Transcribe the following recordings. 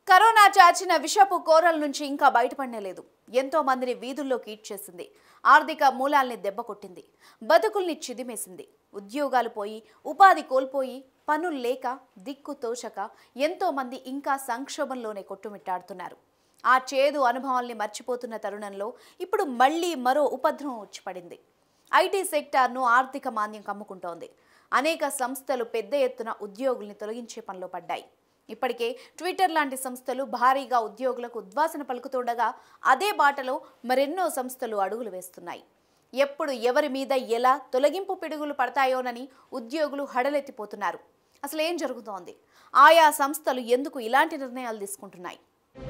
corona చాచిన విషపు కోరల నుంచి ఇంకా బయటపడలేదు ఎంతో మందిని వీధుల్లోకి ఈడ్చేసింది ఆర్థిక మూలాల్ని దెబ్బకొట్టింది బతుకుల్ని చిదిమేసింది ఉద్యోగాలు పోయి ఉపాధి కోల్పోయి పనులు లేక దిక్కు తోచక ఎంతో మంది ఇంకా సంక్షోభంలోనే కొట్టుమిట్టాడుతున్నారు ఆ చేదు అనుభవాల్ని మర్చిపోతున్న తరుణంలో ఇప్పుడు మళ్ళీ మరో ఉపద్రవం వచ్చి పడింది ఐటీ సెక్టార్ను ఆర్థిక మాంద్యం కమ్ముకుంటోంది అనేక సంస్థలు పెద్ద ఎత్తున ఉద్యోగుల్ని తొలగించే పనిలో పడ్డాయి ఇప్పటికే ట్విట్టర్ లాంటి సంస్థలు భారీగా ఉద్యోగులకు ఉద్వాసన పలుకుతుండగా అదే బాటలో మరెన్నో సంస్థలు అడుగులు వేస్తున్నాయి ఎప్పుడు ఎవరి మీద ఎలా తొలగింపు పిడుగులు పడతాయోనని ఉద్యోగులు హడలెత్తిపోతున్నారు అసలు ఏం జరుగుతోంది ఆయా సంస్థలు ఎందుకు ఇలాంటి నిర్ణయాలు తీసుకుంటున్నాయి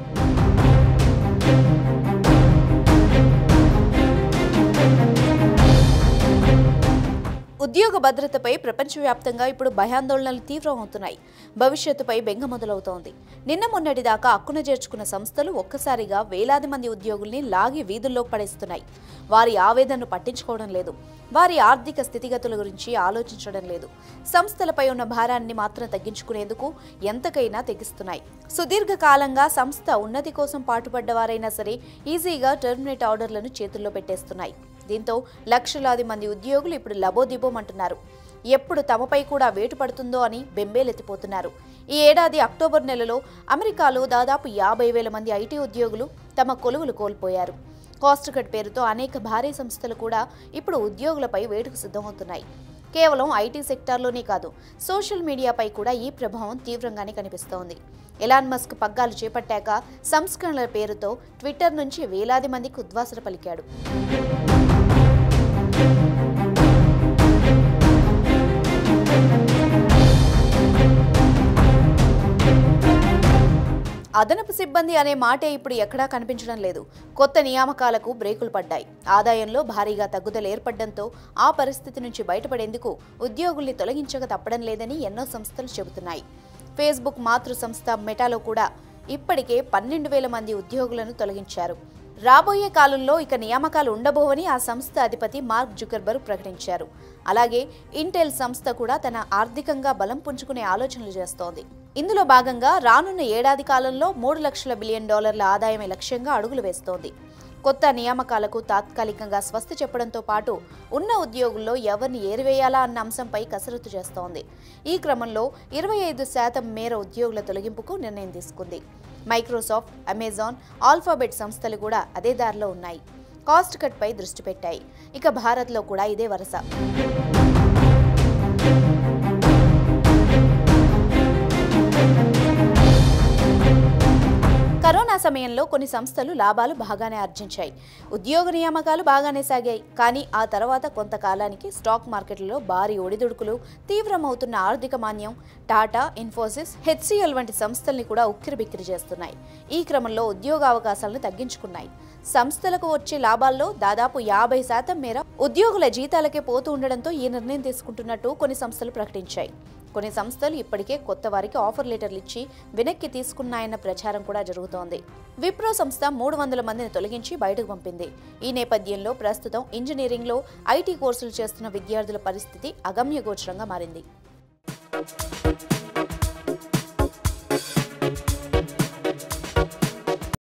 ఉద్యోగ భద్రతపై ప్రపంచవ్యాప్తంగా ఇప్పుడు భయాందోళనలు తీవ్రమవుతున్నాయి భవిష్యత్తుపై బెంగ మొదలవుతోంది నిన్న మొన్నటి దాకా అక్కున చేర్చుకున్న సంస్థలు ఒక్కసారిగా వేలాది మంది ఉద్యోగుల్ని లాగి వీధుల్లోకి పడేస్తున్నాయి వారి ఆవేదనను పట్టించుకోవడం లేదు వారి ఆర్థిక స్థితిగతుల గురించి ఆలోచించడం లేదు సంస్థలపై ఉన్న భారాన్ని మాత్రం తగ్గించుకునేందుకు ఎంతకైనా తెగిస్తున్నాయి సుదీర్ఘకాలంగా సంస్థ ఉన్నతి కోసం పాటుపడ్డవారైనా సరే ఈజీగా టెర్మినేట్ ఆర్డర్లను చేతుల్లో పెట్టేస్తున్నాయి దీంతో లక్షలాది మంది ఉద్యోగులు ఇప్పుడు లబోదిబోమంటున్నారు ఎప్పుడు తమపై కూడా వేటు పడుతుందో అని బెంబేలెత్తిపోతున్నారు ఈ ఏడాది అక్టోబర్ నెలలో అమెరికాలో దాదాపు యాభై వేల మంది ఐటీ ఉద్యోగులు తమ కొలువులు కోల్పోయారు కాస్ట్ కట్ పేరుతో అనేక భారీ సంస్థలు కూడా ఇప్పుడు ఉద్యోగులపై వేటుకు సిద్ధమవుతున్నాయి కేవలం ఐటీ సెక్టార్లోనే కాదు సోషల్ మీడియాపై కూడా ఈ ప్రభావం తీవ్రంగానే కనిపిస్తోంది ఎలాన్ మస్క్ పగ్గాలు చేపట్టాక సంస్కరణల పేరుతో ట్విట్టర్ నుంచి వేలాది మందికి ఉద్వాసన పలికాడు అదనపు సిబ్బంది అనే మాటే ఇప్పుడు ఎక్కడా కనిపించడం లేదు కొత్త నియామకాలకు బ్రేకులు పడ్డాయి ఆదాయంలో భారీగా తగ్గుదల ఏర్పడడంతో ఆ పరిస్థితి నుంచి బయటపడేందుకు ఉద్యోగుల్ని తొలగించక తప్పడం లేదని ఎన్నో సంస్థలు చెబుతున్నాయి ఫేస్బుక్ మాతృ సంస్థ మెటాలో కూడా ఇప్పటికే పన్నెండు వేల మంది ఉద్యోగులను తొలగించారు రాబోయే కాలంలో ఇక నియామకాలు ఉండబోవని ఆ సంస్థ అధిపతి మార్క్ జుకర్బర్గ్ ప్రకటించారు అలాగే ఇంటెల్ సంస్థ కూడా తన ఆర్థికంగా బలం పుంజుకునే ఆలోచనలు చేస్తోంది ఇందులో భాగంగా రానున్న ఏడాది కాలంలో మూడు లక్షల బిలియన్ డాలర్ల ఆదాయమే లక్ష్యంగా అడుగులు వేస్తోంది కొత్త నియామకాలకు తాత్కాలికంగా స్వస్తి చెప్పడంతో పాటు ఉన్న ఉద్యోగుల్లో ఎవరిని ఏరివేయాలా అన్న అంశంపై కసరత్తు చేస్తోంది ఈ క్రమంలో ఇరవై ఐదు శాతం మేర ఉద్యోగుల తొలగింపుకు నిర్ణయం తీసుకుంది మైక్రోసాఫ్ట్ అమెజాన్ ఆల్ఫాబెట్ సంస్థలు కూడా అదే దారిలో ఉన్నాయి కాస్ట్ కట్ పై దృష్టి పెట్టాయి ఇక భారత్లో కూడా ఇదే వరస కరోనా సమయంలో కొన్ని సంస్థలు లాభాలు బాగానే ఆర్జించాయి ఉద్యోగ నియామకాలు బాగానే సాగాయి కానీ ఆ తర్వాత కొంతకాలానికి స్టాక్ మార్కెట్లలో భారీ ఒడిదుడుకులు తీవ్రమవుతున్న ఆర్థిక మాన్యం టాటా ఇన్ఫోసిస్ హెచ్సిఎల్ వంటి సంస్థల్ని కూడా ఉక్కిరిబిక్కిరి చేస్తున్నాయి ఈ క్రమంలో ఉద్యోగ అవకాశాలను తగ్గించుకున్నాయి సంస్థలకు వచ్చే లాభాల్లో దాదాపు యాభై శాతం మేర ఉద్యోగుల జీతాలకే పోతూ ఉండడంతో ఈ నిర్ణయం తీసుకుంటున్నట్టు కొన్ని సంస్థలు ప్రకటించాయి కొన్ని సంస్థలు ఇప్పటికే కొత్త వారికి ఆఫర్ లెటర్లు ఇచ్చి వెనక్కి తీసుకున్నాయన్న ప్రచారం కూడా జరుగుతోంది విప్రో సంస్థ మూడు వందల మందిని తొలగించి బయటకు పంపింది ఈ నేపథ్యంలో ప్రస్తుతం ఇంజనీరింగ్లో ఐటీ కోర్సులు చేస్తున్న విద్యార్థుల పరిస్థితి అగమ్యగోచరంగా మారింది